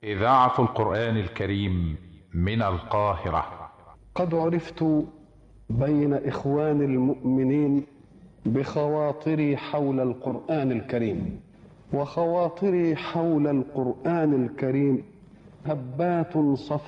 إذاعة القرآن الكريم من القاهرة قد عرفت بين إخوان المؤمنين بخواطري حول القرآن الكريم وخواطري حول القرآن الكريم هبات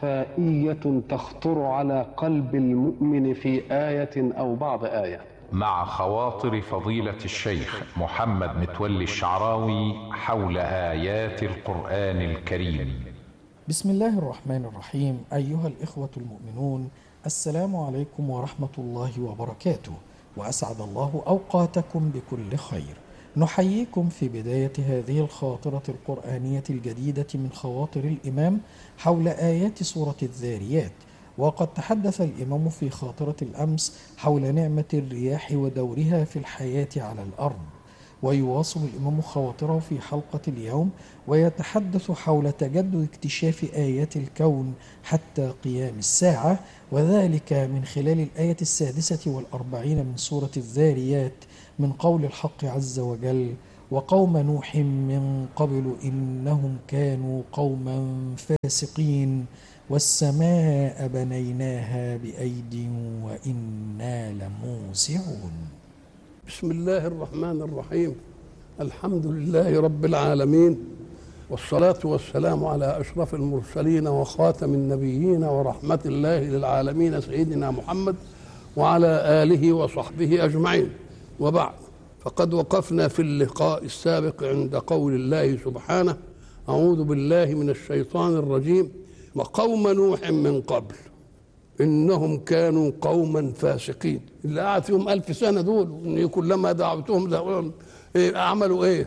صفائية تخطر على قلب المؤمن في آية أو بعض آية مع خواطر فضيلة الشيخ محمد متولي الشعراوي حول آيات القرآن الكريم بسم الله الرحمن الرحيم أيها الإخوة المؤمنون السلام عليكم ورحمة الله وبركاته وأسعد الله أوقاتكم بكل خير نحييكم في بداية هذه الخاطرة القرآنية الجديدة من خواطر الإمام حول آيات سورة الذاريات وقد تحدث الإمام في خاطرة الأمس حول نعمة الرياح ودورها في الحياة على الأرض ويواصل الإمام خواطره في حلقة اليوم ويتحدث حول تجدد اكتشاف آيات الكون حتى قيام الساعة وذلك من خلال الآية السادسة والأربعين من سورة الذاريات من قول الحق عز وجل وقوم نوح من قبل إنهم كانوا قوما فاسقين والسماء بنيناها بأيد وإنا لموسعون بسم الله الرحمن الرحيم الحمد لله رب العالمين والصلاة والسلام على أشرف المرسلين وخاتم النبيين ورحمة الله للعالمين سيدنا محمد وعلى آله وصحبه أجمعين وبعد فقد وقفنا في اللقاء السابق عند قول الله سبحانه أعوذ بالله من الشيطان الرجيم وقوم نوح من قبل إنهم كانوا قوما فاسقين اللي قعد فيهم ألف سنة دول إن كلما دعوتهم دعوهم إيه عملوا إيه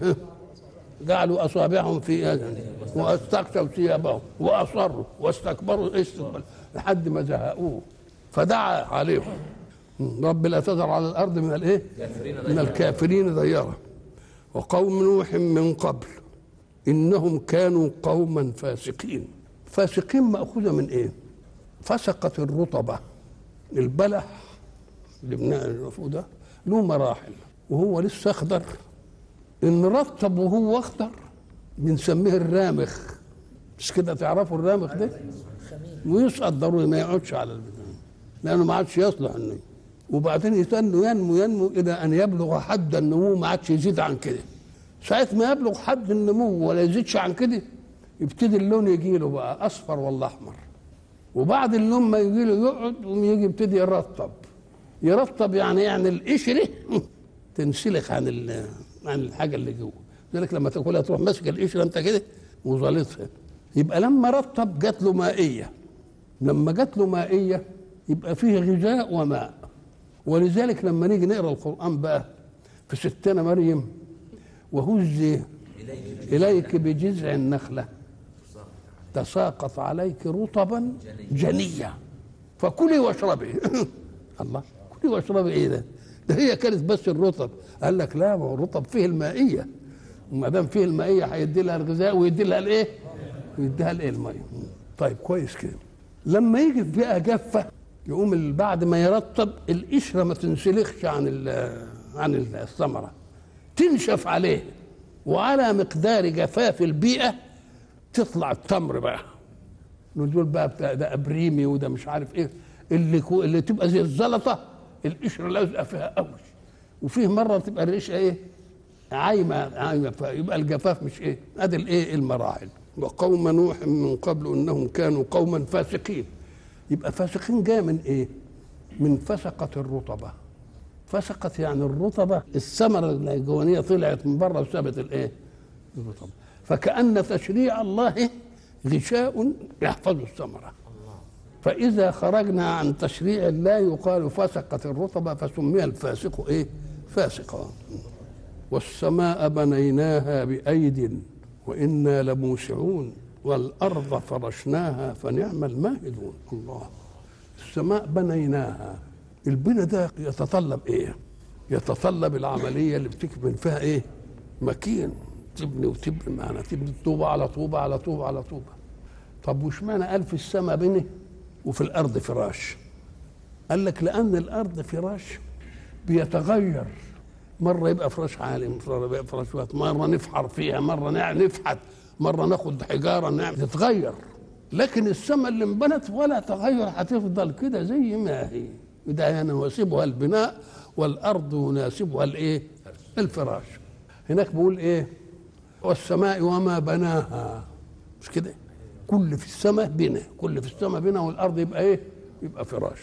جعلوا أصابعهم في آذانهم واستغشوا ثيابهم وأصروا واستكبروا استكبر لحد ما زهقوه فدعا عليهم رب لا تذر على الأرض من الإيه من الكافرين ديارا وقوم نوح من قبل إنهم كانوا قوما فاسقين فاسقين مأخوذة من إيه فسقت الرطبة البلح اللي بنعرفه ده له مراحل وهو لسه أخضر إن رطب وهو أخضر بنسميه الرامخ مش كده تعرفوا الرامخ ده ويسقط ضروري ما يقعدش على البتاع لأنه ما عادش يصلح إنه وبعدين يستنوا ينمو ينمو إلى أن يبلغ حد النمو ما عادش يزيد عن كده ساعة ما يبلغ حد النمو ولا يزيدش عن كده يبتدي اللون يجي له بقى أصفر ولا أحمر وبعد اللون ما يجي له يقعد ويجي يبتدي يرطب يرطب يعني يعني القشرة تنسلخ عن عن الحاجة اللي جوه لذلك لما تاكلها تروح ماسك القشرة أنت كده وظالتها يبقى لما رطب جات له مائية لما جات له مائية يبقى فيه غذاء وماء ولذلك لما نيجي نقرا القرآن بقى في ستنا مريم وهزي إليك بجذع النخلة تساقط عليك رطبا جنيا فكلي واشربي الله كلي واشربي ايه ده؟ ده هي كانت بس الرطب قال لك لا ما هو الرطب فيه المائيه وما دام فيه المائيه هيدي لها الغذاء ويدي لها الايه؟ ويديها الايه الميه طيب كويس كده لما يجي في بيئه جافه يقوم بعد ما يرطب القشره ما تنسلخش عن عن الثمره تنشف عليه وعلى مقدار جفاف البيئه تطلع التمر بقى دول بقى بتاع ده ابريمي وده مش عارف ايه اللي كو اللي تبقى زي الزلطه القشره لازقه فيها قوي وفيه مره تبقى الريشه ايه عايمه عايمه فيبقى الجفاف مش ايه ادي الايه المراحل وقوم نوح من قبل انهم كانوا قوما فاسقين يبقى فاسقين جايه من ايه من فسقت الرطبه فسقت يعني الرطبه الثمره الجوانيه طلعت من بره وسابت الايه الرطبه فكأن تشريع الله غشاء يحفظ الثمرة فإذا خرجنا عن تشريع الله يقال فسقت الرطبة فسمي الفاسق إيه فاسقا والسماء بنيناها بأيد وإنا لموسعون والأرض فرشناها فنعم الماهدون الله السماء بنيناها البناء ده يتطلب ايه يتطلب العمليه اللي بتكمل فيها ايه مكين تبني وتبني معنا تبني طوبة على طوبة على طوبة على طوبة طب وش معنى قال في السماء بني وفي الأرض فراش قال لك لأن الأرض فراش بيتغير مرة يبقى فراش عالي مرة يبقى فراش وقت مرة نفحر فيها مرة نفحت مره ناخد حجاره نعمل تتغير لكن السماء اللي انبنت ولا تغير هتفضل كده زي ما هي ده يناسبها البناء والارض يناسبها الايه الفراش هناك بيقول ايه والسماء وما بناها مش كده كل في السماء بنا كل في السماء بنا والارض يبقى ايه يبقى فراش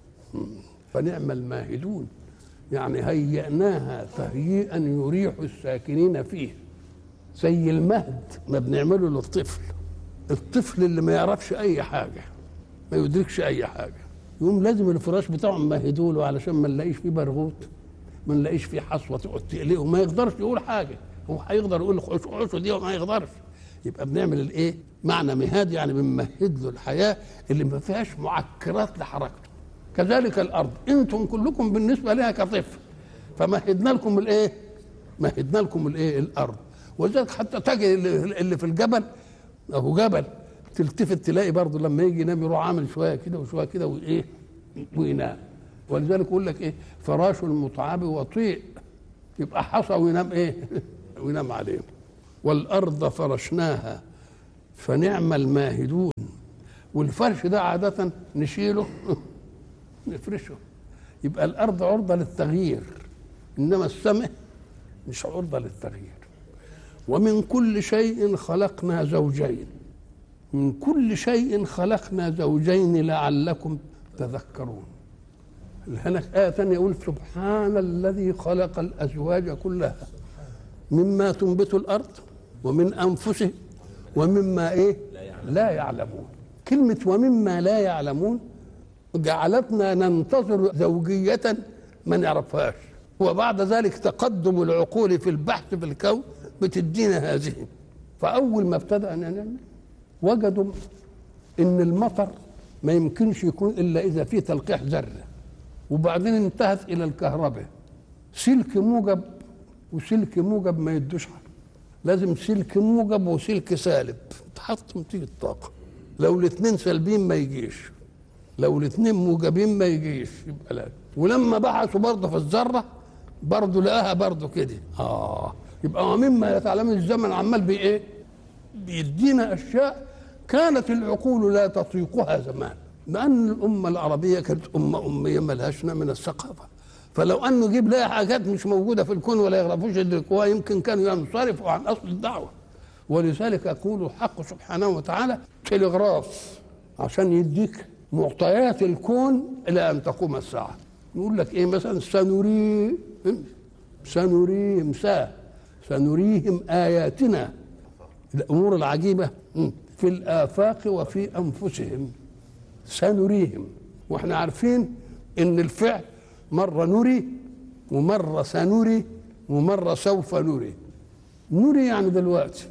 فنعم الماهدون يعني هيئناها تهيئا يريح الساكنين فيه زي المهد ما بنعمله للطفل الطفل اللي ما يعرفش اي حاجه ما يدركش اي حاجه يقوم لازم الفراش بتاعه نمهدوا له علشان ما نلاقيش فيه برغوت ما نلاقيش فيه حصوه تقعد تقلقه ما يقدرش يقول حاجه هو هيقدر يقول حشو دي وما يقدرش يبقى بنعمل الايه معنى مهاد يعني بنمهد له الحياه اللي ما فيهاش معكرات لحركته كذلك الارض انتم كلكم بالنسبه لها كطفل فمهدنا لكم الايه مهدنا لكم الايه الارض ولذلك حتى تجد اللي في الجبل اهو جبل تلتفت تلاقي برضه لما يجي ينام يروح عامل شويه كده وشويه كده وايه وينام ولذلك يقول لك ايه فراش المتعب وطيء يبقى حصى وينام ايه وينام عليه والارض فرشناها فنعم الماهدون والفرش ده عاده نشيله نفرشه يبقى الارض عرضه للتغيير انما السماء مش عرضه للتغيير ومن كل شيء خلقنا زوجين من كل شيء خلقنا زوجين لعلكم تذكرون هناك آية ثانية يقول سبحان الذي خلق الأزواج كلها مما تنبت الأرض ومن أنفسهم ومما إيه لا يعلمون كلمة ومما لا يعلمون جعلتنا ننتظر زوجية ما نعرفهاش وبعد ذلك تقدم العقول في البحث في الكون بتدينا هذه فأول ما ابتدأ نعمل وجدوا إن المطر ما يمكنش يكون إلا إذا فيه تلقيح ذرة وبعدين انتهت إلى الكهرباء سلك موجب وسلك موجب ما يدوش حاجة لازم سلك موجب وسلك سالب تحطم تيجي الطاقة لو الاثنين سالبين ما يجيش لو الاثنين موجبين ما يجيش يبقى لا ولما بحثوا برضه في الذره برضه لقاها برضه كده اه يبقى ومما يتعلم الزمن عمال بايه بيدينا اشياء كانت العقول لا تطيقها زمان لان الامه العربيه كانت امه اميه ما لهاش من الثقافه فلو انه يجيب لها حاجات مش موجوده في الكون ولا يعرفوش يدركوها يمكن كانوا ينصرفوا عن اصل الدعوه ولذلك يقول الحق سبحانه وتعالى تلغراف عشان يديك معطيات الكون الى ان تقوم الساعه يقول لك ايه مثلا سنريهم سنريهم سا سنريهم اياتنا الامور العجيبه في الافاق وفي انفسهم سنريهم واحنا عارفين ان الفعل مره نري ومره سنري ومره سوف نري نري يعني دلوقتي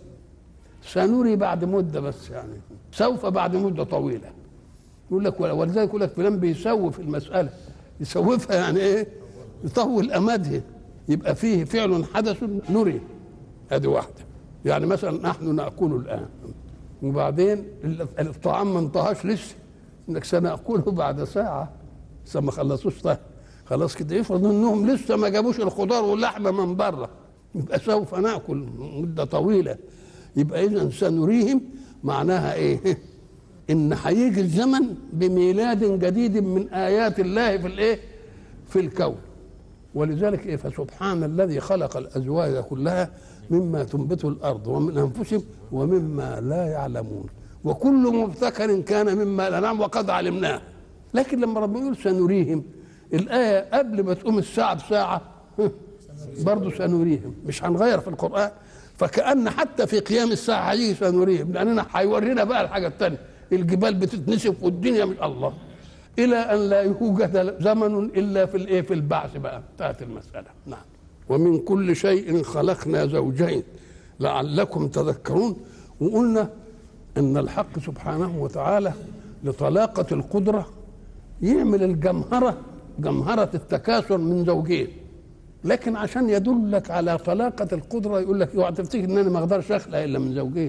سنري بعد مده بس يعني سوف بعد مده طويله يقول لك ولذلك يقول لك فلان بيسوف المساله يسوفها يعني ايه؟ يطول امدها يبقى فيه فعل حدث نري هذه واحده يعني مثلا نحن ناكل الان وبعدين الطعام ما انتهاش لسه انك سناكله بعد ساعه لسه ما خلصوش طيب خلاص كده يفرض انهم لسه ما جابوش الخضار واللحمه من بره يبقى سوف ناكل مده طويله يبقى اذا سنريهم معناها ايه؟ ان هيجي الزمن بميلاد جديد من ايات الله في الايه؟ في الكون ولذلك ايه فسبحان الذي خلق الازواج كلها مما تنبت الارض ومن انفسهم ومما لا يعلمون وكل مبتكر كان مما لا نعلم وقد علمناه لكن لما ربنا يقول سنريهم الايه قبل ما تقوم الساعه بساعه برضه سنريهم مش هنغير في القران فكأن حتى في قيام الساعة هيجي سنريهم لأننا هيورينا بقى الحاجة الثانية الجبال بتتنسف والدنيا من الله إلى أن لا يوجد زمن إلا في الإيه في البعث بقى انتهت المسألة نعم ومن كل شيء خلقنا زوجين لعلكم تذكرون وقلنا أن الحق سبحانه وتعالى لطلاقة القدرة يعمل الجمهرة جمهرة التكاثر من زوجين لكن عشان يدلك على طلاقة القدرة يقول لك اوعى تفتكر ان انا ما اقدرش اخلق الا من زوجين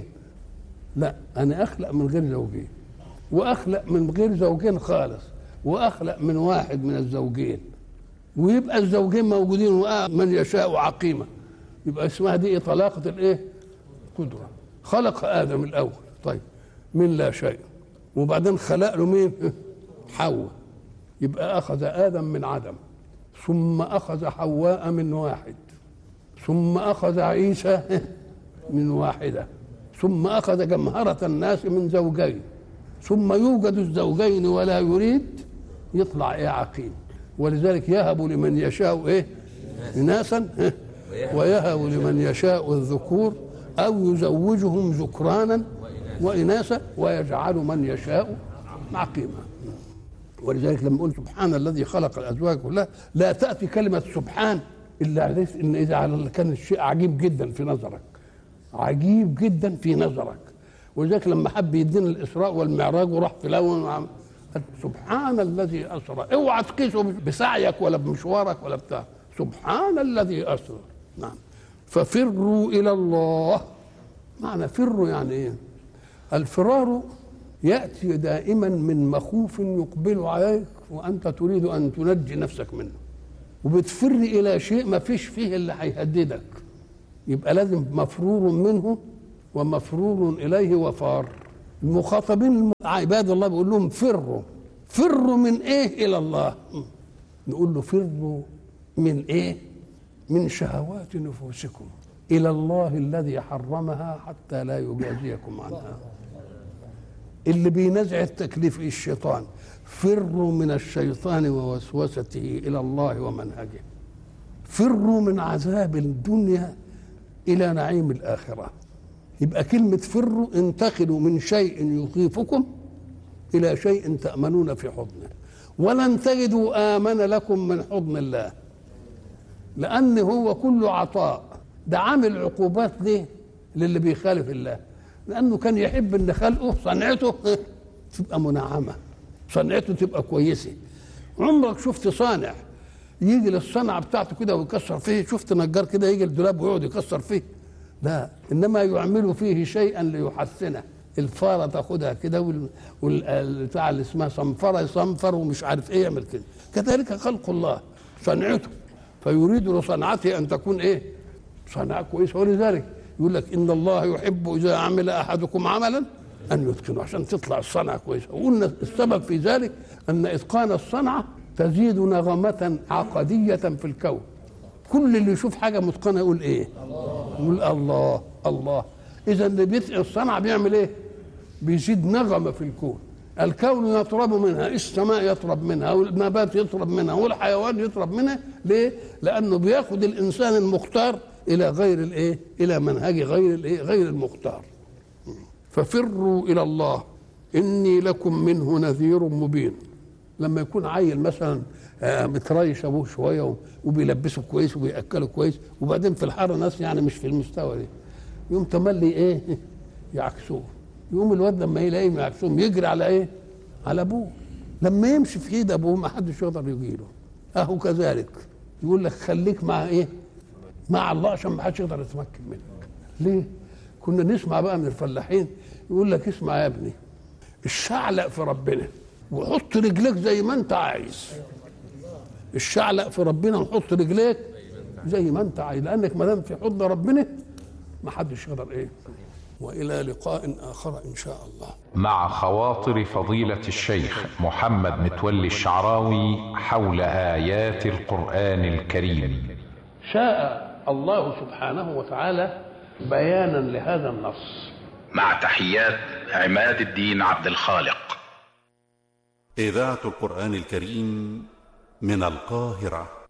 لا انا اخلق من غير زوجين واخلق من غير زوجين خالص واخلق من واحد من الزوجين ويبقى الزوجين موجودين من يشاء عقيمة يبقى اسمها دي طلاقة الايه قدرة خلق ادم الاول طيب من لا شيء وبعدين خلق له مين حواء يبقى اخذ ادم من عدم ثم اخذ حواء من واحد ثم اخذ عيسى من واحده ثم اخذ جمهره الناس من زوجين ثم يوجد الزوجين ولا يريد يطلع ايه عقيم ولذلك يهب لمن يشاء ايه اناثا إيه؟ ويهب لمن يشاء الذكور او يزوجهم ذكرانا واناثا ويجعل من يشاء عقيما ولذلك لما يقول سبحان الذي خلق الازواج كلها لا تاتي كلمه سبحان الا عليه ان اذا على كان الشيء عجيب جدا في نظرك عجيب جدا في نظرك ولذلك لما حب يدينا الاسراء والمعراج وراح في الاول وعم- قال سبحان الذي اسرى اوعى تقيسه بسعيك ولا بمشوارك ولا بتاع سبحان الذي اسرى نعم ففروا الى الله معنى فروا يعني ايه الفرار ياتي دائما من مخوف يقبل عليك وانت تريد ان تنجي نفسك منه وبتفر الى شيء ما فيش فيه اللي هيهددك يبقى لازم مفرور منه ومفرور اليه وفار المخاطبين عباد الله بيقول لهم فروا فروا من ايه الى الله نقول له فروا من ايه من شهوات نفوسكم الى الله الذي حرمها حتى لا يجازيكم عنها اللي بينزع التكليف الشيطان فروا من الشيطان ووسوسته الى الله ومنهجه فروا من عذاب الدنيا الى نعيم الاخره يبقى كلمه فروا انتقلوا من شيء يخيفكم الى شيء تامنون في حضنه ولن تجدوا امن لكم من حضن الله لان هو كله عطاء ده عامل عقوبات ليه للي بيخالف الله لانه كان يحب ان خلقه صنعته تبقى منعمه صنعته تبقى كويسه عمرك شفت صانع يجي للصنعه بتاعته كده ويكسر فيه شفت نجار كده يجي الدولاب ويقعد يكسر فيه لا انما يعمل فيه شيئا ليحسنه الفاره تاخدها كده وال- والبتاع اللي اسمها صنفره يصنفر ومش عارف ايه يعمل كده كذلك خلق الله صنعته فيريد لصنعته ان تكون ايه صنعه كويسه ولذلك يقول لك ان الله يحب اذا عمل احدكم عملا ان يتقنه عشان تطلع الصنعه كويسه وقلنا السبب في ذلك ان اتقان الصنعه تزيد نغمه عقديه في الكون كل اللي يشوف حاجه متقنه يقول ايه يقول الله الله اذا اللي بيتقن الصنعه بيعمل ايه بيزيد نغمه في الكون الكون يطرب منها السماء يطرب منها والنبات يطرب منها والحيوان يطرب منها ليه لانه بياخد الانسان المختار الى غير الايه الى منهج غير الايه غير المختار ففروا الى الله اني لكم منه نذير مبين لما يكون عيل مثلا آه، متريش ابوه شويه وبيلبسه كويس وبياكله كويس وبعدين في الحاره ناس يعني مش في المستوى ده يقوم تملي ايه يعكسوه يقوم الواد لما يلاقيهم يعكسوهم يجري على ايه على ابوه لما يمشي في ايد ابوه ما حدش يقدر يجيله اهو كذلك يقول لك خليك مع ايه مع الله عشان ما حدش يقدر يتمكن منك ليه كنا نسمع بقى من الفلاحين يقول لك اسمع يا ابني الشعلق في ربنا وحط رجليك زي ما انت عايز الشعلق في ربنا وحط رجليك زي ما انت عايز لانك ما دام في حضن ربنا ما حدش يقدر ايه والى لقاء اخر ان شاء الله مع خواطر فضيلة الشيخ محمد متولي الشعراوي حول آيات القرآن الكريم شاء الله سبحانه وتعالى بيانا لهذا النص مع تحيات عماد الدين عبد الخالق إذاعة القرآن الكريم من القاهرة